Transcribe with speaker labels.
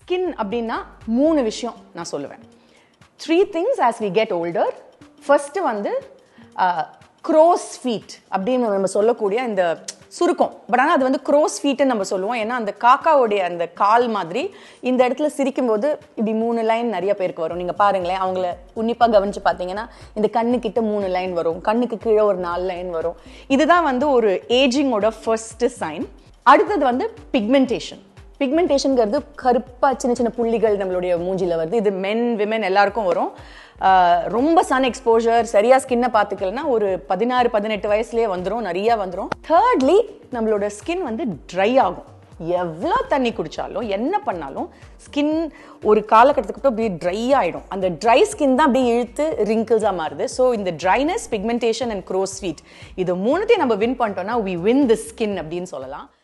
Speaker 1: skin அப்படின்னா மூணு விஷயம் நான் சொல்லுவேன் three things as we get older first வந்து க்ரோஸ் ஃபீட் அப்படின்னு நம்ம சொல்லக்கூடிய இந்த சுருக்கம் பட் ஆனால் அது வந்து க்ரோஸ் ஃபீட்டுன்னு நம்ம சொல்லுவோம் ஏன்னா அந்த காக்காவுடைய அந்த கால் மாதிரி இந்த இடத்துல சிரிக்கும் போது இப்படி மூணு லைன் நிறைய பேருக்கு வரும் நீங்கள் பாருங்களேன் அவங்கள உன்னிப்பாக கவனிச்சு பார்த்தீங்கன்னா இந்த கண்ணுக்கிட்ட மூணு லைன் வரும் கண்ணுக்கு கீழே ஒரு நாலு லைன் வரும் இதுதான் வந்து ஒரு ஏஜிங்கோட ஃபர்ஸ்ட் சைன் அடுத்தது வந்து பிக்மெண்டேஷன் பிக்மெண்டேஷனுங்கிறது கருப்பாக சின்ன சின்ன புள்ளிகள் நம்மளுடைய மூஞ்சில வருது இது மென் விமென் எல்லாருக்கும் வரும் ஆஹ் ரொம்ப சன் எக்ஸ்போஜர் சரியா ஸ்கின்னை பார்த்துக்கலன்னா ஒரு பதினாறு பதினெட்டு வயசுலயே வந்துடும் நிறைய வந்துடும் தேர்ட்லி நம்மளோட ஸ்கின் வந்து ட்ரை ஆகும் எவ்வளோ தண்ணி குடிச்சாலும் என்ன பண்ணாலும் ஸ்கின் ஒரு காலகட்டத்துக்கு அப்புறம் அப்படியே ட்ரை ஆகிடும் அந்த ட்ரை ஸ்கின் தான் அப்படியே இழுத்து ரிங்கிள்ஸாக மாறுது ஸோ இந்த dryness pigmentation and crow's feet இது மூணுத்தையும் நம்ம வின் பண்ணிட்டோம்னா வி வின் தி ஸ்கின் அப்படின்னு சொல்லலாம்